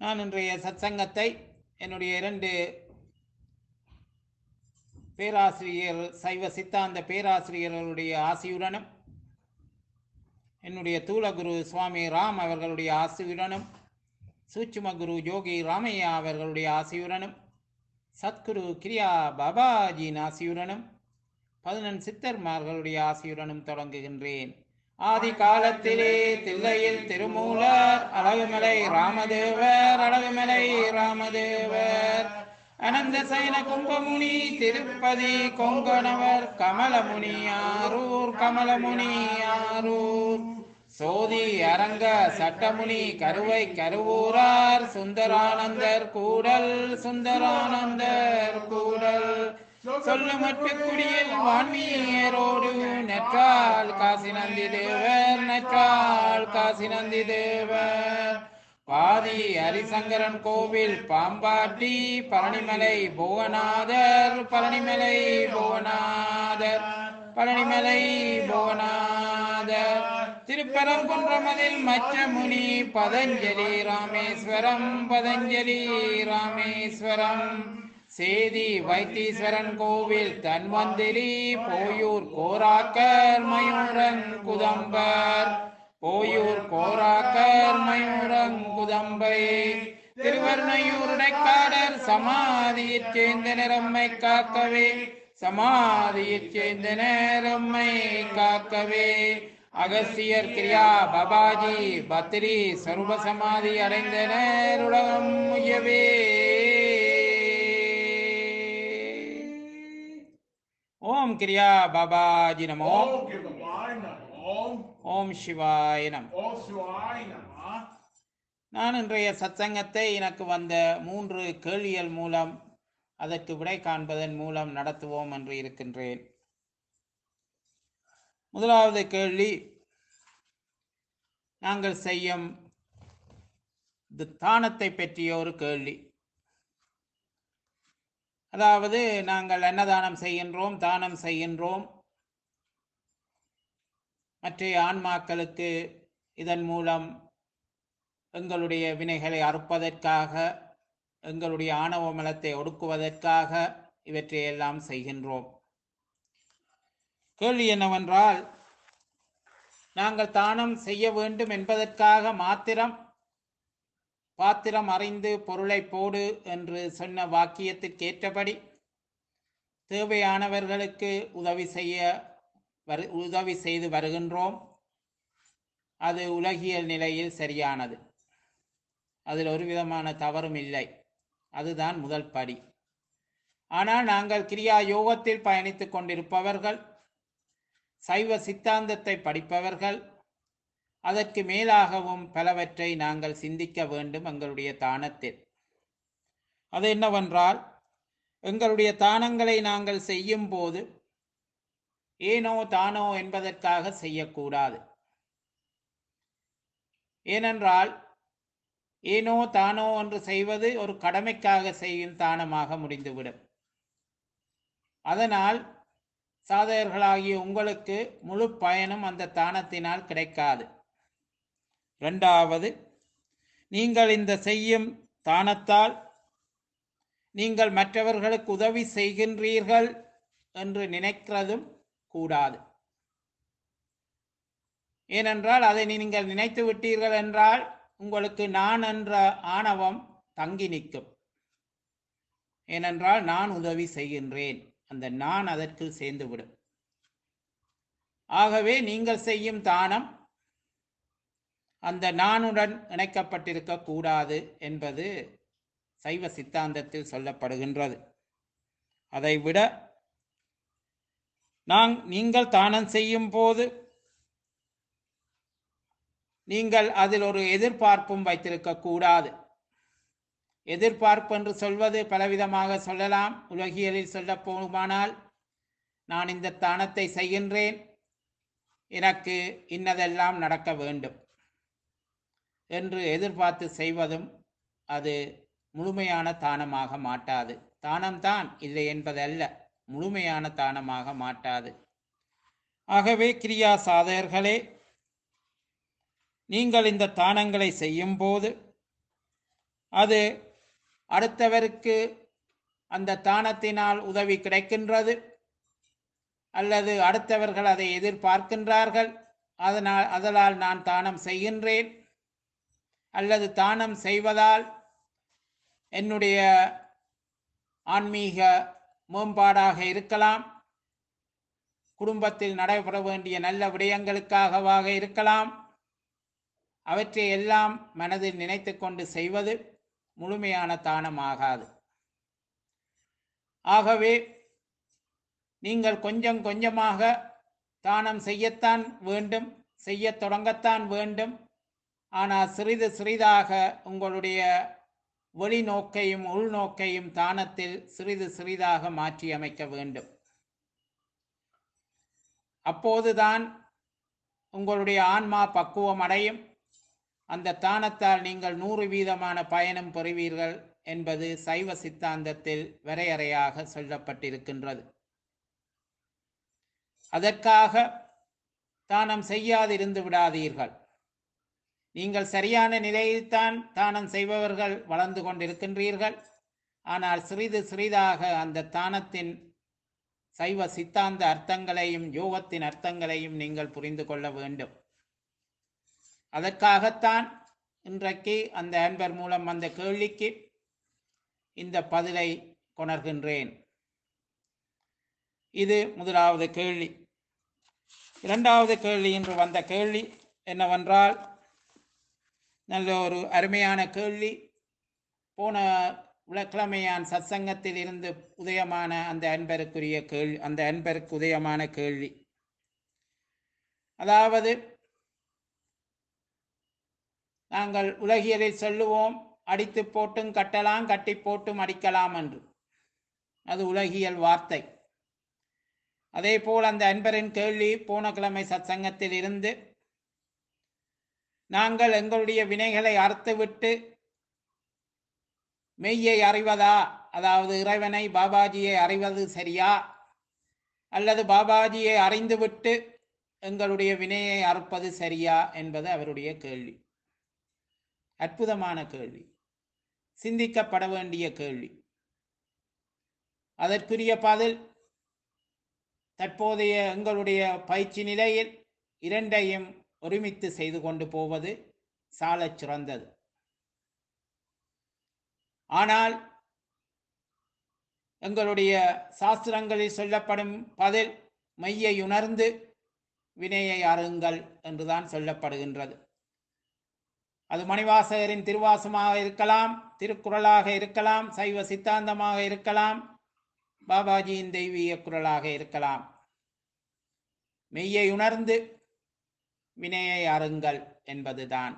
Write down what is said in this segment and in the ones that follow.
நான் இன்றைய சத்சங்கத்தை என்னுடைய இரண்டு பேராசிரியர் சைவ சித்தாந்த பேராசிரியர்களுடைய ஆசியுடனும் என்னுடைய தூளகுரு சுவாமி ராம் அவர்களுடைய ஆசியுடனும் சூட்சும குரு யோகி ராமையா அவர்களுடைய ஆசியுடனும் சத்குரு கிரியா பாபாஜியின் ஆசியுடனும் பதினெண் சித்தர்மார்களுடைய ஆசியுடனும் தொடங்குகின்றேன் ஆதி காலத்திலே தில்லையில் திருமூலர் அழகுமலை ராமதேவர் அழகுமலை ராமதேவர் அனந்த சைன கும்பமுனி திருப்பதி கொங்கணவர் கமலமுனி ஆரூர் கமலமுனி ஆரூர் சோதி அரங்க சட்டமுனி கருவை கருவூரார் சுந்தரானந்தர் கூடல் சுந்தரானந்தர் கூடல் சொல்லுமட்டு குடியில் வான்மீரோடு நெற்றால் காசி நந்தி தேவர் நெற்றால் காசி நந்தி தேவர் பாதி ஹரிசங்கரன் கோவில் பாம்பாட்டி பழனிமலை புவனாதர் பழனிமலை புவனாதர் பழனிமலை புவனாதர் திருப்பரங்குன்றமதில் மச்சமுனி பதஞ்சலி ராமேஸ்வரம் பதஞ்சலி ராமேஸ்வரம் சேதி வைத்தீஸ்வரன் கோவில் தன்வந்திரி போயூர் கோராக்கர் மயூரன் குதம்பர் போயூர் கோராக்கர் மயூரன் குதம்பை திருவர்ணையூருடைக்காடர் சமாதியைச் சேர்ந்த நிறம்மை காக்கவே சமாதியைச் சேர்ந்த நேரம்மை காக்கவே அகஸ்தியர் கிரியா பபாஜி பத்ரி சர்வ சமாதி அடைந்தனர் உலகம் முயவே ஓம் கிரியா பாபாஜி நமோ ஓம் கிருபாய் நமோம் ஓம் சிவாய நம ஓம் சிவாய் நம நான் இன்றைய சத்சங்கத்தை எனக்கு வந்த மூன்று கேள்விகள் மூலம் அதற்கு விடை காண்பதன் மூலம் நடத்துவோம் என்று இருக்கின்றேன் முதலாவது கேள்வி நாங்கள் செய்யும் தி- தானத்தை பற்றிய ஒரு கேள்வி அதாவது நாங்கள் அன்னதானம் செய்கின்றோம் தானம் செய்கின்றோம் மற்ற ஆன்மாக்களுக்கு இதன் மூலம் எங்களுடைய வினைகளை அறுப்பதற்காக எங்களுடைய ஆணவ மலத்தை ஒடுக்குவதற்காக இவற்றையெல்லாம் செய்கின்றோம் கேள்வி என்னவென்றால் நாங்கள் தானம் செய்ய வேண்டும் என்பதற்காக மாத்திரம் பாத்திரம் அறிந்து பொருளை போடு என்று சொன்ன வாக்கியத்திற்கு ஏற்றபடி தேவையானவர்களுக்கு உதவி செய்ய வரு உதவி செய்து வருகின்றோம் அது உலகியல் நிலையில் சரியானது அதில் ஒரு விதமான தவறும் இல்லை அதுதான் முதல் படி ஆனால் நாங்கள் கிரியா யோகத்தில் பயணித்துக் கொண்டிருப்பவர்கள் சைவ சித்தாந்தத்தை படிப்பவர்கள் அதற்கு மேலாகவும் பலவற்றை நாங்கள் சிந்திக்க வேண்டும் எங்களுடைய தானத்தில் அது என்னவென்றால் எங்களுடைய தானங்களை நாங்கள் செய்யும் போது ஏனோ தானோ என்பதற்காக செய்யக்கூடாது ஏனென்றால் ஏனோ தானோ என்று செய்வது ஒரு கடமைக்காக செய்யும் தானமாக முடிந்துவிடும் அதனால் சாதகர்களாகிய உங்களுக்கு முழு பயனும் அந்த தானத்தினால் கிடைக்காது இரண்டாவது நீங்கள் இந்த செய்யும் தானத்தால் நீங்கள் மற்றவர்களுக்கு உதவி செய்கின்றீர்கள் என்று நினைக்கிறதும் கூடாது ஏனென்றால் அதை நீங்கள் நினைத்து விட்டீர்கள் என்றால் உங்களுக்கு நான் என்ற ஆணவம் தங்கி நிற்கும் ஏனென்றால் நான் உதவி செய்கின்றேன் அந்த நான் அதற்குள் சேர்ந்துவிடும் ஆகவே நீங்கள் செய்யும் தானம் அந்த நானுடன் இணைக்கப்பட்டிருக்க கூடாது என்பது சைவ சித்தாந்தத்தில் சொல்லப்படுகின்றது அதைவிட நான் நீங்கள் தானம் செய்யும் போது நீங்கள் அதில் ஒரு எதிர்பார்ப்பும் வைத்திருக்க கூடாது எதிர்பார்ப்பு என்று சொல்வது பலவிதமாக சொல்லலாம் உலகியலில் சொல்ல போகுமானால் நான் இந்த தானத்தை செய்கின்றேன் எனக்கு இன்னதெல்லாம் நடக்க வேண்டும் என்று எதிர்பார்த்து செய்வதும் அது முழுமையான தானமாக மாட்டாது தானம்தான் இல்லை என்பதல்ல முழுமையான தானமாக மாட்டாது ஆகவே கிரியா சாதகர்களே நீங்கள் இந்த தானங்களை செய்யும்போது அது அடுத்தவருக்கு அந்த தானத்தினால் உதவி கிடைக்கின்றது அல்லது அடுத்தவர்கள் அதை எதிர்பார்க்கின்றார்கள் அதனால் அதனால் நான் தானம் செய்கின்றேன் அல்லது தானம் செய்வதால் என்னுடைய ஆன்மீக மேம்பாடாக இருக்கலாம் குடும்பத்தில் நடைபெற வேண்டிய நல்ல விடயங்களுக்காகவாக இருக்கலாம் அவற்றை எல்லாம் மனதில் நினைத்து கொண்டு செய்வது முழுமையான தானமாகாது ஆகவே நீங்கள் கொஞ்சம் கொஞ்சமாக தானம் செய்யத்தான் வேண்டும் செய்யத் தொடங்கத்தான் வேண்டும் ஆனால் சிறிது சிறிதாக உங்களுடைய வெளிநோக்கையும் உள்நோக்கையும் தானத்தில் சிறிது சிறிதாக மாற்றி அமைக்க வேண்டும் அப்போதுதான் உங்களுடைய ஆன்மா பக்குவம் அடையும் அந்த தானத்தால் நீங்கள் நூறு வீதமான பயனும் பெறுவீர்கள் என்பது சைவ சித்தாந்தத்தில் வரையறையாக சொல்லப்பட்டிருக்கின்றது அதற்காக தானம் செய்யாதிருந்து விடாதீர்கள் நீங்கள் சரியான நிலையில்தான் தானம் செய்பவர்கள் வளர்ந்து கொண்டிருக்கின்றீர்கள் ஆனால் சிறிது சிறிதாக அந்த தானத்தின் சைவ சித்தாந்த அர்த்தங்களையும் யோகத்தின் அர்த்தங்களையும் நீங்கள் புரிந்து கொள்ள வேண்டும் அதற்காகத்தான் இன்றைக்கு அந்த அன்பர் மூலம் வந்த கேள்விக்கு இந்த பதிலை கொணர்கின்றேன் இது முதலாவது கேள்வி இரண்டாவது கேள்வி என்று வந்த கேள்வி என்னவென்றால் நல்ல ஒரு அருமையான கேள்வி போன விளக்கிழமையான் சத்சங்கத்தில் இருந்து உதயமான அந்த அன்பருக்குரிய கேள்வி அந்த அன்பருக்கு உதயமான கேள்வி அதாவது நாங்கள் உலகியலில் சொல்லுவோம் அடித்து போட்டும் கட்டலாம் கட்டி போட்டும் அடிக்கலாம் என்று அது உலகியல் வார்த்தை அதே போல் அந்த அன்பரின் கேள்வி போன கிழமை சத்சங்கத்தில் இருந்து நாங்கள் எங்களுடைய வினைகளை அறுத்துவிட்டு மெய்யை அறிவதா அதாவது இறைவனை பாபாஜியை அறிவது சரியா அல்லது பாபாஜியை அறிந்துவிட்டு எங்களுடைய வினையை அறுப்பது சரியா என்பது அவருடைய கேள்வி அற்புதமான கேள்வி சிந்திக்கப்பட வேண்டிய கேள்வி அதற்குரிய பதில் தற்போதைய எங்களுடைய பயிற்சி நிலையில் இரண்டையும் ஒருமித்து செய்து கொண்டு போவது சாலச் சிறந்தது ஆனால் எங்களுடைய சாஸ்திரங்களில் சொல்லப்படும் பதில் மையை உணர்ந்து வினையை அருங்கள் என்றுதான் சொல்லப்படுகின்றது அது மணிவாசகரின் திருவாசமாக இருக்கலாம் திருக்குறளாக இருக்கலாம் சைவ சித்தாந்தமாக இருக்கலாம் பாபாஜியின் தெய்வீக குரலாக இருக்கலாம் மெய்யை உணர்ந்து வினையை அருங்கள் என்பதுதான்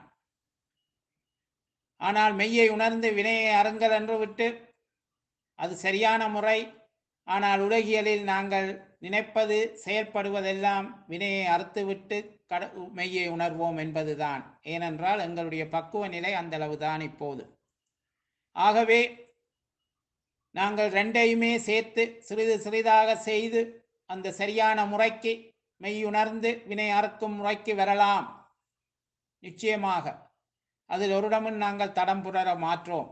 ஆனால் மெய்யை உணர்ந்து வினையை அருங்கள் என்று விட்டு அது சரியான முறை ஆனால் உலகியலில் நாங்கள் நினைப்பது செயல்படுவதெல்லாம் வினையை அறுத்துவிட்டு கட மெய்யை உணர்வோம் என்பதுதான் ஏனென்றால் எங்களுடைய பக்குவ நிலை அந்த அளவுதான் இப்போது ஆகவே நாங்கள் ரெண்டையுமே சேர்த்து சிறிது சிறிதாக செய்து அந்த சரியான முறைக்கு மெய்யுணர்ந்து வினை அறுக்கும் முறைக்கு வரலாம் நிச்சயமாக அதில் ஒருடமும் நாங்கள் தடம் புரர மாற்றோம்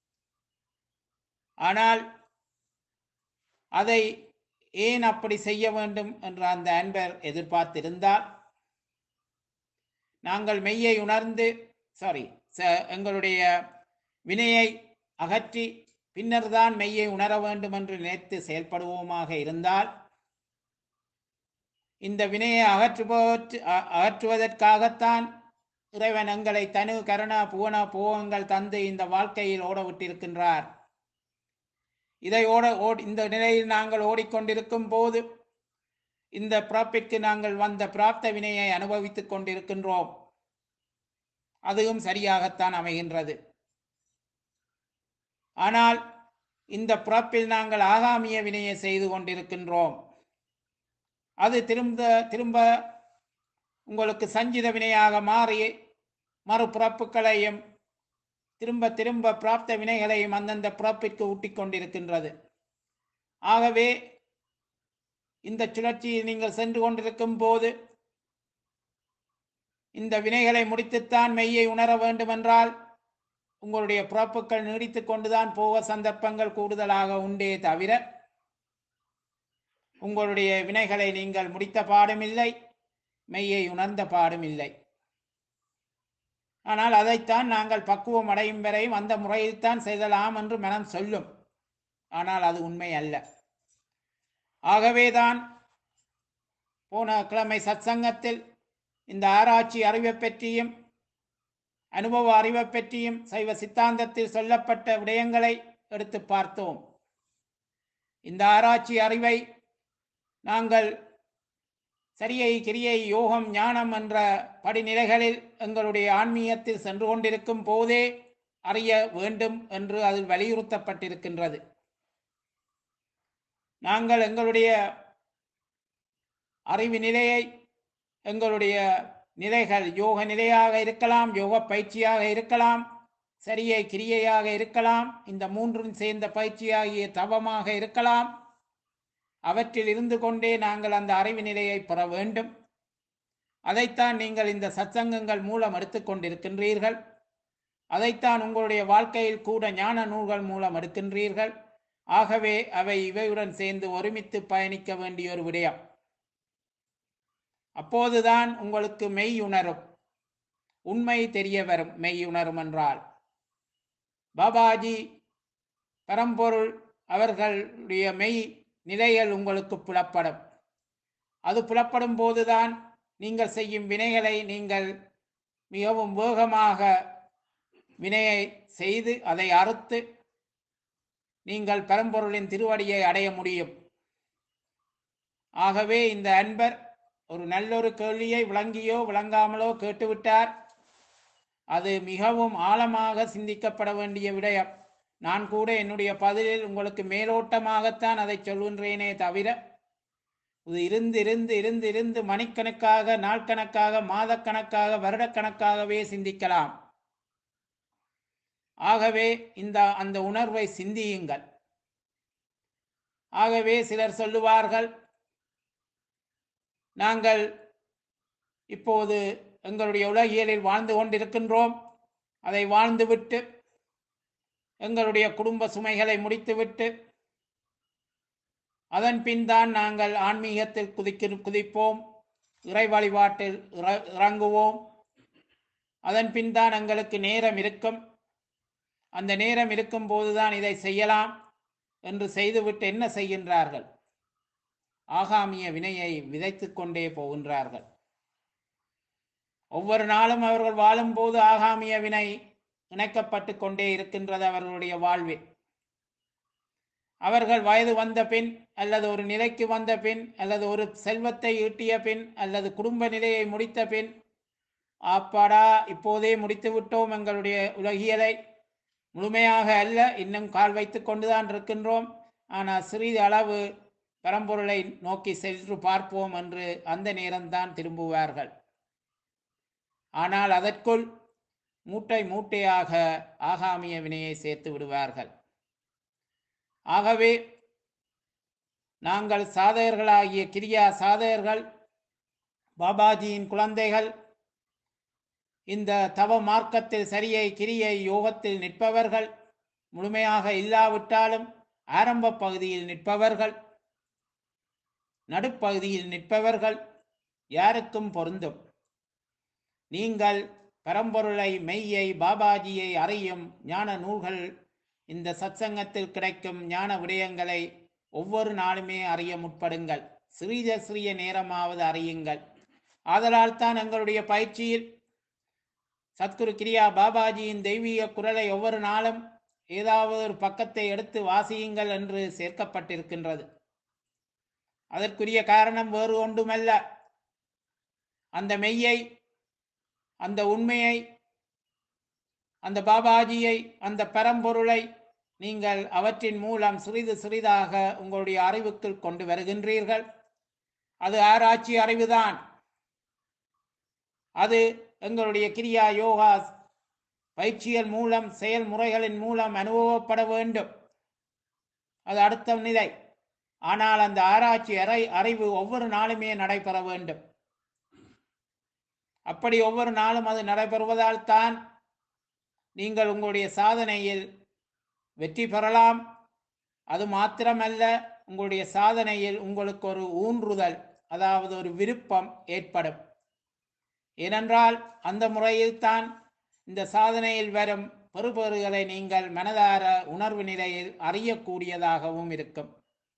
ஆனால் அதை ஏன் அப்படி செய்ய வேண்டும் என்று அந்த அன்பர் எதிர்பார்த்திருந்தால் நாங்கள் மெய்யை உணர்ந்து சாரி எங்களுடைய வினையை அகற்றி பின்னர் தான் மெய்யை உணர வேண்டும் என்று நினைத்து செயல்படுவோமாக இருந்தால் இந்த வினையை அகற்றுபவற்று அ- அகற்றுவதற்காகத்தான் இறைவன் எங்களை தனு கருண புவன போகங்கள் தந்து இந்த வாழ்க்கையில் ஓட விட்டிருக்கின்றார் இதை ஓட ஓடி இந்த நிலையில் நாங்கள் ஓடிக்கொண்டிருக்கும் போது இந்த பிறப்பிற்கு நாங்கள் வந்த பிராப்த வினையை அனுபவித்துக் கொண்டிருக்கின்றோம் அதுவும் சரியாகத்தான் அமைகின்றது ஆனால் இந்த பிறப்பில் நாங்கள் ஆகாமிய வினையை செய்து கொண்டிருக்கின்றோம் அது திரும்ப திரும்ப உங்களுக்கு சஞ்சித வினையாக மாறி மறுபிறப்புகளையும் திரும்ப திரும்ப பிராப்த வினைகளையும் அந்தந்த பிறப்பிற்கு ஊட்டிக் கொண்டிருக்கின்றது ஆகவே இந்த சுழற்சியில் நீங்கள் சென்று கொண்டிருக்கும் போது இந்த வினைகளை முடித்துத்தான் மெய்யை உணர வேண்டுமென்றால் உங்களுடைய பிறப்புகள் நீடித்து கொண்டுதான் போக சந்தர்ப்பங்கள் கூடுதலாக உண்டே தவிர உங்களுடைய வினைகளை நீங்கள் முடித்த பாடுமில்லை மெய்யை உணர்ந்த பாடுமில்லை ஆனால் அதைத்தான் நாங்கள் பக்குவம் அடையும் வரையும் அந்த முறையில்தான் செய்தலாம் என்று மனம் சொல்லும் ஆனால் அது உண்மை அல்ல ஆகவேதான் போன கிழமை சத்சங்கத்தில் இந்த ஆராய்ச்சி அறிவை பற்றியும் அனுபவ அறிவை பற்றியும் சைவ சித்தாந்தத்தில் சொல்லப்பட்ட விடயங்களை எடுத்து பார்த்தோம் இந்த ஆராய்ச்சி அறிவை நாங்கள் சரியை கிரியை யோகம் ஞானம் என்ற படிநிலைகளில் எங்களுடைய ஆன்மீகத்தில் சென்று கொண்டிருக்கும் போதே அறிய வேண்டும் என்று அதில் வலியுறுத்தப்பட்டிருக்கின்றது நாங்கள் எங்களுடைய அறிவு நிலையை எங்களுடைய நிலைகள் யோக நிலையாக இருக்கலாம் யோக பயிற்சியாக இருக்கலாம் சரியை கிரியையாக இருக்கலாம் இந்த மூன்றும் சேர்ந்த பயிற்சியாகிய தவமாக இருக்கலாம் அவற்றில் இருந்து கொண்டே நாங்கள் அந்த அறிவு நிலையை பெற வேண்டும் அதைத்தான் நீங்கள் இந்த சத்சங்கங்கள் மூலம் எடுத்துக்கொண்டிருக்கின்றீர்கள் அதைத்தான் உங்களுடைய வாழ்க்கையில் கூட ஞான நூல்கள் மூலம் எடுக்கின்றீர்கள் ஆகவே அவை இவையுடன் சேர்ந்து ஒருமித்து பயணிக்க வேண்டிய ஒரு விடயம் அப்போதுதான் உங்களுக்கு மெய் உணரும் உண்மை தெரிய வரும் மெய் உணரும் என்றால் பாபாஜி பரம்பொருள் அவர்களுடைய மெய் நிலைகள் உங்களுக்கு புலப்படும் அது புலப்படும் போதுதான் நீங்கள் செய்யும் வினைகளை நீங்கள் மிகவும் வேகமாக வினையை செய்து அதை அறுத்து நீங்கள் பரம்பொருளின் திருவடியை அடைய முடியும் ஆகவே இந்த அன்பர் ஒரு நல்லொரு கேள்வியை விளங்கியோ விளங்காமலோ கேட்டுவிட்டார் அது மிகவும் ஆழமாக சிந்திக்கப்பட வேண்டிய விடயம் நான் கூட என்னுடைய பதிலில் உங்களுக்கு மேலோட்டமாகத்தான் அதை சொல்கின்றேனே தவிர இது இருந்து இருந்து இருந்து இருந்து மணிக்கணக்காக நாட்கணக்காக மாதக்கணக்காக வருடக்கணக்காகவே சிந்திக்கலாம் ஆகவே இந்த அந்த உணர்வை சிந்தியுங்கள் ஆகவே சிலர் சொல்லுவார்கள் நாங்கள் இப்போது எங்களுடைய உலகியலில் வாழ்ந்து கொண்டிருக்கின்றோம் அதை வாழ்ந்துவிட்டு எங்களுடைய குடும்ப சுமைகளை முடித்துவிட்டு அதன் பின் தான் நாங்கள் ஆன்மீகத்தில் குதிக்க குதிப்போம் இறை வழிபாட்டில் இற- இறங்குவோம் அதன் பின் தான் எங்களுக்கு நேரம் இருக்கும் அந்த நேரம் இருக்கும் போதுதான் இதை செய்யலாம் என்று செய்துவிட்டு என்ன செய்கின்றார்கள் ஆகாமிய வினையை விதைத்துக் கொண்டே போகின்றார்கள் ஒவ்வொரு நாளும் அவர்கள் வாழும்போது ஆகாமிய வினை இணைக்கப்பட்டு கொண்டே இருக்கின்றது அவர்களுடைய வாழ்வில் அவர்கள் வயது வந்த பின் அல்லது ஒரு நிலைக்கு வந்த பின் அல்லது ஒரு செல்வத்தை ஈட்டிய பின் அல்லது குடும்ப நிலையை முடித்த பின் ஆப்பாடா இப்போதே முடித்து விட்டோம் எங்களுடைய உலகியலை முழுமையாக அல்ல இன்னும் கால் வைத்து கொண்டுதான் இருக்கின்றோம் ஆனால் சிறிது அளவு பரம்பொருளை நோக்கி சென்று பார்ப்போம் என்று அந்த நேரம்தான் திரும்புவார்கள் ஆனால் அதற்குள் மூட்டை மூட்டையாக ஆகாமிய வினையை சேர்த்து விடுவார்கள் ஆகவே நாங்கள் சாதகர்களாகிய கிரியா சாதகர்கள் பாபாஜியின் குழந்தைகள் இந்த தவ மார்க்கத்தில் சரியை கிரியை யோகத்தில் நிற்பவர்கள் முழுமையாக இல்லாவிட்டாலும் ஆரம்ப பகுதியில் நிற்பவர்கள் நடுப்பகுதியில் நிற்பவர்கள் யாருக்கும் பொருந்தும் நீங்கள் பரம்பொருளை மெய்யை பாபாஜியை அறியும் ஞான நூல்கள் இந்த சத்சங்கத்தில் கிடைக்கும் ஞான விடயங்களை ஒவ்வொரு நாளுமே அறிய முற்படுங்கள் சிறிய சிறிய நேரமாவது அறியுங்கள் ஆதலால் தான் எங்களுடைய பயிற்சியில் சத்குரு கிரியா பாபாஜியின் தெய்வீக குரலை ஒவ்வொரு நாளும் ஏதாவது ஒரு பக்கத்தை எடுத்து வாசியுங்கள் என்று சேர்க்கப்பட்டிருக்கின்றது அதற்குரிய காரணம் வேறு ஒன்றுமல்ல அந்த மெய்யை அந்த உண்மையை அந்த பாபாஜியை அந்த பரம்பொருளை நீங்கள் அவற்றின் மூலம் சிறிது சிறிதாக உங்களுடைய அறிவுக்குள் கொண்டு வருகின்றீர்கள் அது ஆராய்ச்சி அறிவுதான் அது எங்களுடைய கிரியா யோகா பயிற்சிகள் மூலம் செயல்முறைகளின் மூலம் அனுபவப்பட வேண்டும் அது அடுத்த நிலை ஆனால் அந்த ஆராய்ச்சி அறை அறிவு ஒவ்வொரு நாளுமே நடைபெற வேண்டும் அப்படி ஒவ்வொரு நாளும் அது நடைபெறுவதால் தான் நீங்கள் உங்களுடைய சாதனையில் வெற்றி பெறலாம் அது மாத்திரமல்ல உங்களுடைய சாதனையில் உங்களுக்கு ஒரு ஊன்றுதல் அதாவது ஒரு விருப்பம் ஏற்படும் ஏனென்றால் அந்த முறையில்தான் இந்த சாதனையில் வரும் பெறுபேறுகளை நீங்கள் மனதார உணர்வு நிலையில் அறியக்கூடியதாகவும் இருக்கும்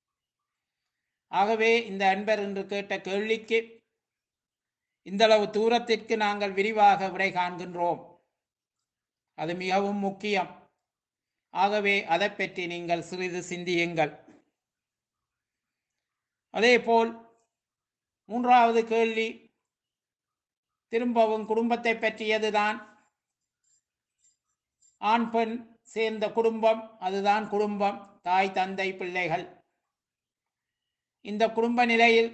ஆகவே இந்த அன்பர் என்று கேட்ட கேள்விக்கு இந்தளவு தூரத்திற்கு நாங்கள் விரிவாக விடை காண்கின்றோம் அது மிகவும் முக்கியம் ஆகவே அதை பற்றி நீங்கள் சிறிது சிந்தியுங்கள் அதேபோல் மூன்றாவது கேள்வி திரும்பவும் குடும்பத்தை பற்றியதுதான் ஆண் பெண் சேர்ந்த குடும்பம் அதுதான் குடும்பம் தாய் தந்தை பிள்ளைகள் இந்த குடும்ப நிலையில்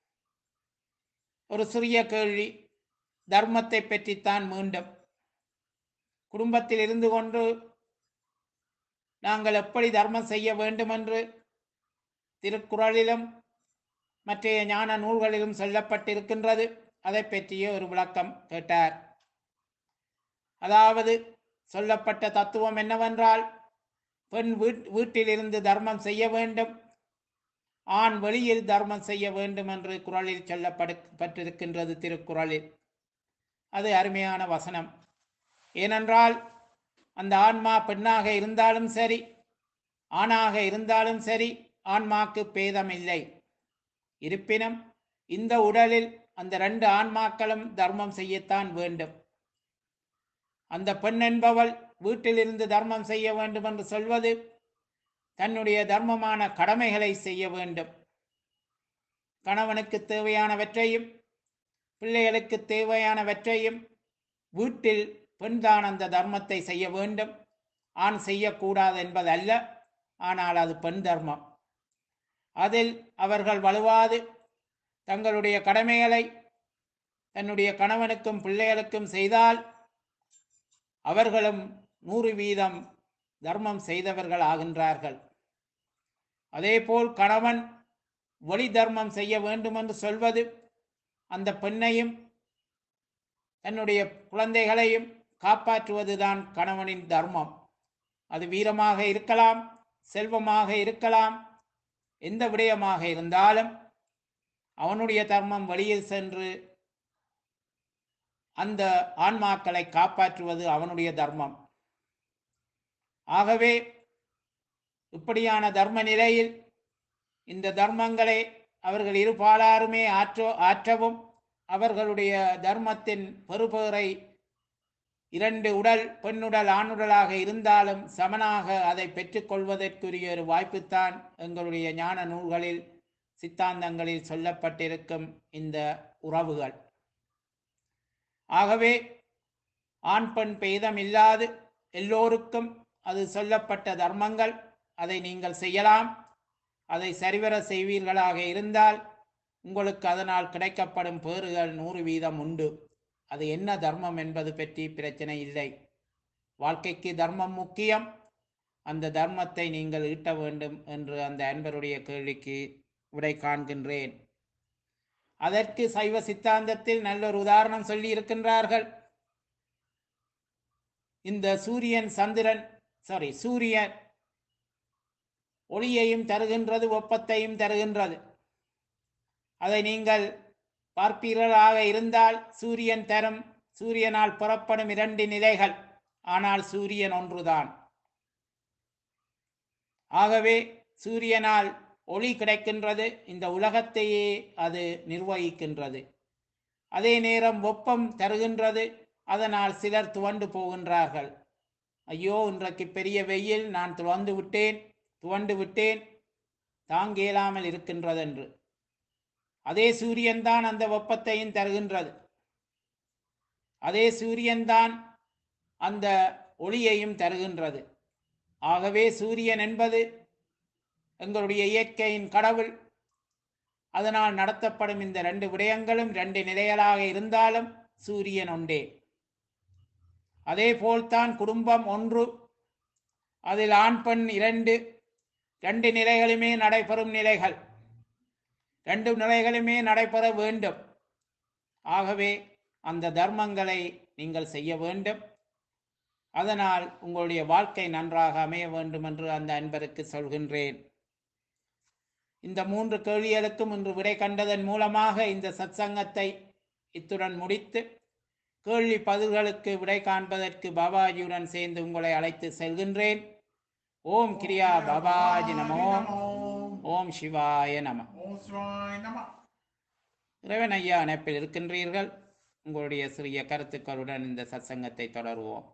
ஒரு சிறிய கேள்வி தர்மத்தை பற்றித்தான் மீண்டும் குடும்பத்தில் இருந்து கொண்டு நாங்கள் எப்படி தர்மம் செய்ய வேண்டும் என்று திருக்குறளிலும் மற்றைய ஞான நூல்களிலும் சொல்லப்பட்டிருக்கின்றது அதை பற்றிய ஒரு விளக்கம் கேட்டார் அதாவது சொல்லப்பட்ட தத்துவம் என்னவென்றால் பெண் வீட் வீட்டிலிருந்து தர்மம் செய்ய வேண்டும் ஆண் வெளியில் தர்மம் செய்ய வேண்டும் என்று குறளில் சொல்லப்படு பட்டிருக்கின்றது திருக்குறளில் அது அருமையான வசனம் ஏனென்றால் அந்த ஆன்மா பெண்ணாக இருந்தாலும் சரி ஆணாக இருந்தாலும் சரி ஆன்மாக்கு பேதம் இல்லை இருப்பினும் இந்த உடலில் அந்த ரெண்டு ஆன்மாக்களும் தர்மம் செய்யத்தான் வேண்டும் அந்த பெண் என்பவள் வீட்டிலிருந்து தர்மம் செய்ய வேண்டும் என்று சொல்வது தன்னுடைய தர்மமான கடமைகளை செய்ய வேண்டும் கணவனுக்கு தேவையானவற்றையும் பிள்ளைகளுக்கு தேவையானவற்றையும் வீட்டில் பெண்தான் அந்த தர்மத்தை செய்ய வேண்டும் ஆண் செய்யக்கூடாது என்பதல்ல ஆனால் அது பெண் தர்மம் அதில் அவர்கள் வலுவாது தங்களுடைய கடமைகளை தன்னுடைய கணவனுக்கும் பிள்ளைகளுக்கும் செய்தால் அவர்களும் நூறு வீதம் தர்மம் செய்தவர்கள் ஆகின்றார்கள் அதேபோல் கணவன் ஒளி தர்மம் செய்ய வேண்டும் என்று சொல்வது அந்த பெண்ணையும் தன்னுடைய குழந்தைகளையும் காப்பாற்றுவதுதான் கணவனின் தர்மம் அது வீரமாக இருக்கலாம் செல்வமாக இருக்கலாம் எந்த விடயமாக இருந்தாலும் அவனுடைய தர்மம் வெளியில் சென்று அந்த ஆன்மாக்களை காப்பாற்றுவது அவனுடைய தர்மம் ஆகவே இப்படியான தர்ம நிலையில் இந்த தர்மங்களை அவர்கள் இருபாலாருமே ஆற்றோ ஆற்றவும் அவர்களுடைய தர்மத்தின் பெறுபேறை இரண்டு உடல் பெண்ணுடல் ஆணுடலாக இருந்தாலும் சமனாக அதை பெற்றுக்கொள்வதற்குரிய ஒரு வாய்ப்புத்தான் எங்களுடைய ஞான நூல்களில் சித்தாந்தங்களில் சொல்லப்பட்டிருக்கும் இந்த உறவுகள் ஆகவே ஆண் பெண் பேதம் இல்லாது எல்லோருக்கும் அது சொல்லப்பட்ட தர்மங்கள் அதை நீங்கள் செய்யலாம் அதை சரிவர செய்வீர்களாக இருந்தால் உங்களுக்கு அதனால் கிடைக்கப்படும் பேறுகள் நூறு வீதம் உண்டு அது என்ன தர்மம் என்பது பற்றி பிரச்சனை இல்லை வாழ்க்கைக்கு தர்மம் முக்கியம் அந்த தர்மத்தை நீங்கள் ஈட்ட வேண்டும் என்று அந்த அன்பருடைய கேள்விக்கு விடை காண்கின்றேன் அதற்கு சைவ சித்தாந்தத்தில் நல்ல ஒரு உதாரணம் சொல்லி இருக்கின்றார்கள் இந்த சூரியன் சந்திரன் சாரி சூரியன் ஒளியையும் தருகின்றது வெப்பத்தையும் தருகின்றது அதை நீங்கள் பார்ப்பீர்களாக இருந்தால் சூரியன் தரும் சூரியனால் புறப்படும் இரண்டு நிலைகள் ஆனால் சூரியன் ஒன்றுதான் ஆகவே சூரியனால் ஒளி கிடைக்கின்றது இந்த உலகத்தையே அது நிர்வகிக்கின்றது அதே நேரம் வெப்பம் தருகின்றது அதனால் சிலர் துவண்டு போகின்றார்கள் ஐயோ இன்றைக்கு பெரிய வெயில் நான் துவந்து விட்டேன் துவண்டு விட்டேன் தாங்க இயலாமல் இருக்கின்றது என்று அதே சூரியன்தான் அந்த வெப்பத்தையும் தருகின்றது அதே சூரியன்தான் அந்த ஒளியையும் தருகின்றது ஆகவே சூரியன் என்பது எங்களுடைய இயற்கையின் கடவுள் அதனால் நடத்தப்படும் இந்த ரெண்டு விடயங்களும் ரெண்டு நிலைகளாக இருந்தாலும் சூரியன் ஒன்றே அதே போல்தான் குடும்பம் ஒன்று அதில் ஆண் பெண் இரண்டு ரெண்டு நிலைகளுமே நடைபெறும் நிலைகள் ரெண்டு நிலைகளுமே நடைபெற வேண்டும் ஆகவே அந்த தர்மங்களை நீங்கள் செய்ய வேண்டும் அதனால் உங்களுடைய வாழ்க்கை நன்றாக அமைய வேண்டும் என்று அந்த அன்பருக்கு சொல்கின்றேன் இந்த மூன்று கேள்விகளுக்கும் இன்று விடை கண்டதன் மூலமாக இந்த சத்சங்கத்தை இத்துடன் முடித்து கேள்வி பதில்களுக்கு விடை காண்பதற்கு பாபாஜியுடன் சேர்ந்து உங்களை அழைத்து செல்கின்றேன் ஓம் கிரியா பாபாஜி நமோ ஓம் சிவாய நம ஓம் சிவாய நம இறைவன் ஐயா அணைப்பில் இருக்கின்றீர்கள் உங்களுடைய சிறிய கருத்துக்களுடன் இந்த சத்சங்கத்தை தொடருவோம்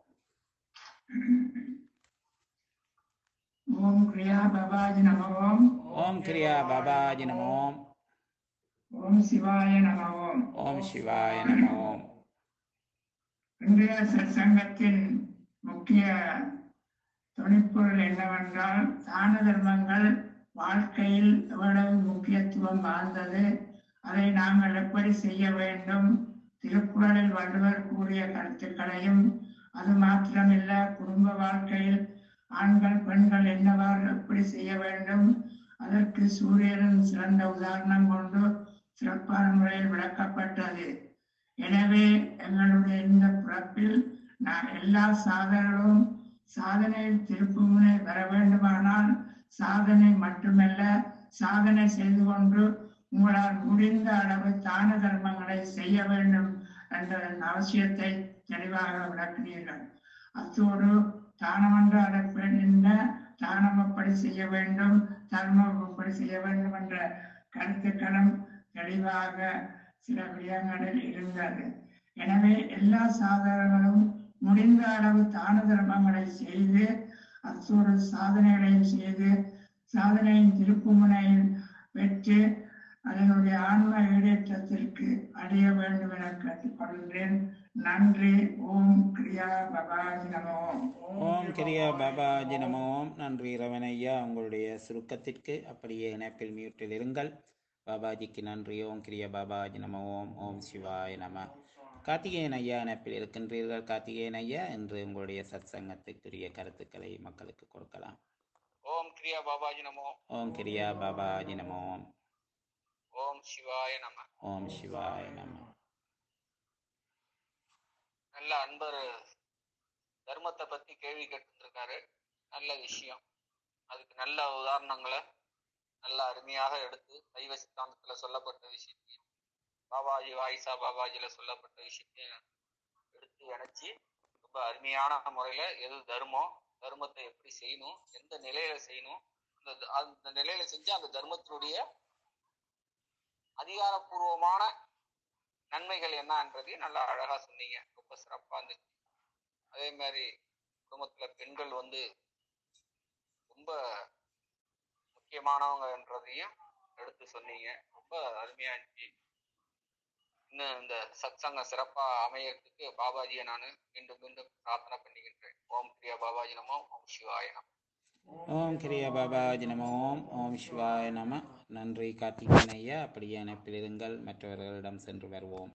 ஓம் கிரியா பபாஜி நம ஓம் ஓம் கிரியா பாபாஜி நமோ ஓம் சிவாய நம ஓம் ஓம் சிவாய நமோ இன்றைய சங்கத்தின் முக்கிய துணிப்பொருள் என்னவென்றால் தான தர்மங்கள் வாழ்க்கையில் எவ்வளவு முக்கியத்துவம் வாழ்ந்தது அதை நாங்கள் எப்படி செய்ய வேண்டும் திருக்குறளில் வள்ளுவர் கூறிய கருத்துக்களையும் அது மாத்திரமில்ல குடும்ப வாழ்க்கையில் ஆண்கள் பெண்கள் என்னவாறு எப்படி செய்ய வேண்டும் அதற்கு சூரியனின் சிறந்த உதாரணம் கொண்டு சிறப்பான முறையில் விளக்கப்பட்டது எனவே எங்களுடைய இந்த பிறப்பில் நான் எல்லா சாதனைகளும் சாதனையில் திருப்புமுனை வர வேண்டுமானால் சாதனை மட்டுமல்ல சாதனை செய்து கொண்டு உங்களால் முடிந்த அளவு தான தர்மங்களை செய்ய வேண்டும் என்ற அவசியத்தை தெளிவாக விளக்கினீர்கள் அத்தோடு தானம் என்றால் என்ன தானம் எப்படி செய்ய வேண்டும் தர்மம் எப்படி செய்ய வேண்டும் என்ற கருத்துக்களும் தெளிவாக சில விடயங்களில் இருந்தது எனவே எல்லா சாதகங்களும் முடிந்த அளவு தான தர்மங்களை செய்து அத்தோடு சாதனைகளையும் செய்து சாதனையின் திருப்புமுனையில் பெற்று அதனுடைய ஆன்ம ஈடேற்றத்திற்கு அடைய வேண்டும் என கேட்டுக்கொள்கிறேன் நன்றி ஓம் கிரியா பபாஜி நமோ ஓம் கிரியா பாபாஜி நமோ நன்றி இறைவன் ஐயா உங்களுடைய சுருக்கத்திற்கு அப்படியே இணைப்பில் மியூட்டில் இருங்கள் பாபாஜிக்கு நன்றி ஓம் கிரியா பாபாஜி நம ஓம் ஓம் சிவாய நம கார்த்திகேயன் ஐயா இணைப்பில் இருக்கின்றீர்கள் கார்த்திகேயன் ஐயா என்று உங்களுடைய சத் சங்கத்துக்குரிய கருத்துக்களை மக்களுக்கு கொடுக்கலாம் ஓம் கிரியா பாபாஜி நமோ ஓம் கிரியா பாபாஜி நமோ ஓம் சிவாய நம ஓம் சிவாய நம நல்ல அன்பர் தர்மத்தை பத்தி கேள்வி கேட்டிருக்காரு நல்ல விஷயம் அதுக்கு நல்ல உதாரணங்களை நல்ல அருமையாக எடுத்து சைவ சித்தாந்தத்துல சொல்லப்பட்ட விஷயத்தையும் பாபாஜி வாயிசா பாபாஜில சொல்லப்பட்ட விஷயத்தையும் எடுத்து இணைச்சி ரொம்ப அருமையான முறையில எது தர்மம் தர்மத்தை எப்படி செய்யணும் எந்த நிலையில செய்யணும் அந்த த- அந்த நிலையில செஞ்சு அந்த தர்மத்தினுடைய அதிகாரப்பூர்வமான நன்மைகள் என்னன்றதையும் நல்லா அழகா சொன்னீங்க ரொம்ப சிறப்பா இருந்துச்சு அதே மாதிரி குடும்பத்துல பெண்கள் வந்து ரொம்ப முக்கியமானவங்கன்றதையும் எடுத்து சொன்னீங்க ரொம்ப அருமையா இருந்துச்சு இன்னும் இந்த சத்சங்கம் சிறப்பா அமையறதுக்கு பாபாஜியை நான் மீண்டும் மீண்டும் பிரார்த்தனை பண்ணிக்கின்றேன் ஓம் பிரியா பாபாஜி நமோ ஓம் சிவாய நமோ ஓம் கிரியா பாபாஜி நம ஓம் ஓம் சிவாய நம நன்றி கார்த்திகேயன் ஐயா அப்படியே இணைப்பில் இருங்கள் மற்றவர்களிடம் சென்று வருவோம்